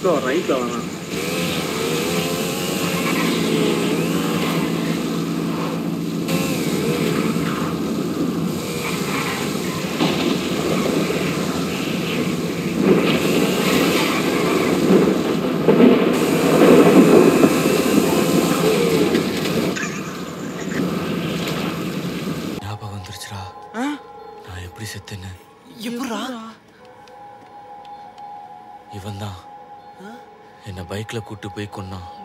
லெஃப்ட்ல வா ரைட்ல வேணாம் ஞாபகம் வந்துருச்சுடா நான் எப்படி செத்தேன்னு எப்படா இவன் தான் என்னை பைக்ல கூட்டு போய் கொன்னான்